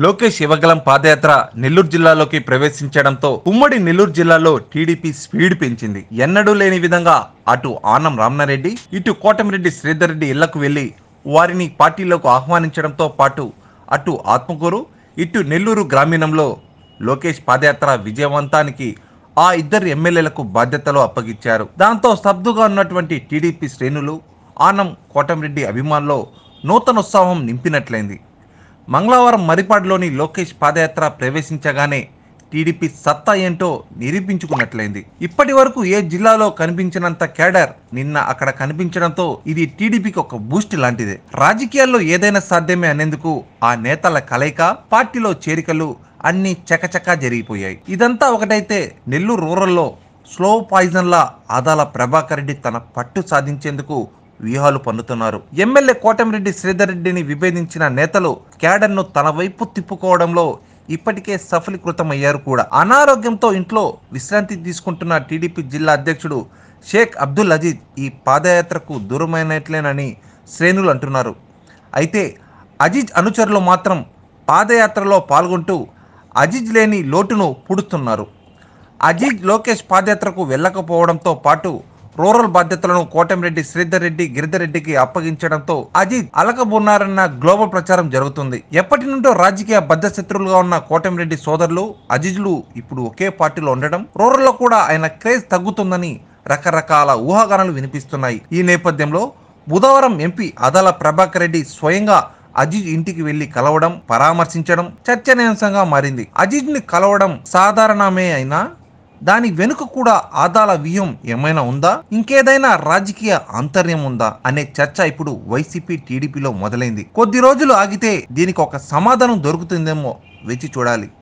లోకేష్ యువగలం పాదయాత్ర నెల్లూరు జిల్లాలోకి ప్రవేశించడంతో ఉమ్మడి నెల్లూరు జిల్లాలో TDP speed పెంచింది ఎన్నడూ లేని విధంగా అటు ఆనం రామనారెడ్డి ఇటు కోటమిరెడ్డి శ్రీధర్ రెడ్డి ఇళ్లకు వెళ్లి వారిని పార్టీలోకి ఆహ్వానించడంతో పాటు అటు ఆత్మకూరు ఇటు నెల్లూరు గ్రామీణంలో లోకేష్ పాదయాత్ర విజయవంతానికి ఆ ఇద్దరు ఎమ్మెల్యేలకు బాధ్యతలు అప్పగించారు దాంతో స్తబ్దుగా ఉన్నటువంటి టీడీపీ శ్రేణులు ఆనం కోటమిరెడ్డి అభిమానుల్లో నూతన ఉత్సాహం నింపినట్లయింది మంగళవారం మరిపాడులోని లోకేష్ పాదయాత్ర ప్రవేశించగానే టీడీపీ సత్తా ఏంటో నిరూపించుకున్నట్లయింది ఇప్పటి వరకు ఏ జిల్లాలో కనిపించినంత కేడర్ నిన్న అక్కడ కనిపించడంతో ఇది టీడీపీకి ఒక బూస్ట్ లాంటిదే రాజకీయాల్లో ఏదైనా సాధ్యమే అనేందుకు ఆ నేతల కలయిక పార్టీలో చేరికలు అన్ని చకచకా జరిగిపోయాయి ఇదంతా ఒకటైతే నెల్లూరు రూరల్లో స్లో పాయిజన్ లా ఆదాల ప్రభాకర్ రెడ్డి తన పట్టు సాధించేందుకు వ్యూహాలు పన్నుతున్నారు ఎమ్మెల్యే కోటమిరెడ్డి శ్రీధర్ రెడ్డిని విభేదించిన నేతలు క్యాడర్ను తన వైపు తిప్పుకోవడంలో ఇప్పటికే సఫలీకృతమయ్యారు కూడా అనారోగ్యంతో ఇంట్లో విశ్రాంతి తీసుకుంటున్న టీడీపీ జిల్లా అధ్యక్షుడు షేక్ అబ్దుల్ అజీజ్ ఈ పాదయాత్రకు దూరమైనట్లేనని శ్రేణులు అంటున్నారు అయితే అజీజ్ అనుచరులు మాత్రం పాదయాత్రలో పాల్గొంటూ అజీజ్ లేని లోటును పుడుతున్నారు అజీజ్ లోకేష్ పాదయాత్రకు వెళ్ళకపోవడంతో పాటు రూరల్ బాధ్యతలను కోటమిరెడ్డి శ్రీధర్ రెడ్డి గిరిధర్ రెడ్డికి అప్పగించడంతో అజిత్ అలకబున్నారన్న గ్లోబల్ ప్రచారం జరుగుతుంది ఎప్పటి నుండో రాజకీయ బద్ధ శత్రువులుగా ఉన్న కోటమిరెడ్డి సోదరులు అజిజ్లు ఇప్పుడు ఒకే పార్టీలో ఉండడం రూరల్లో కూడా ఆయన క్రేజ్ తగ్గుతుందని రకరకాల ఊహాగానాలు వినిపిస్తున్నాయి ఈ నేపథ్యంలో బుధవారం ఎంపీ అదాల ప్రభాకర్ రెడ్డి స్వయంగా అజీజ్ ఇంటికి వెళ్లి కలవడం పరామర్శించడం చర్చనీయాంశంగా మారింది అజీజ్ ని కలవడం సాధారణమే అయినా దాని వెనుక కూడా ఆదాల వ్యూహం ఏమైనా ఉందా ఇంకేదైనా రాజకీయ ఆంతర్యం ఉందా అనే చర్చ ఇప్పుడు వైసీపీ టీడీపీలో మొదలైంది కొద్ది రోజులు ఆగితే దీనికి ఒక సమాధానం దొరుకుతుందేమో వేచి చూడాలి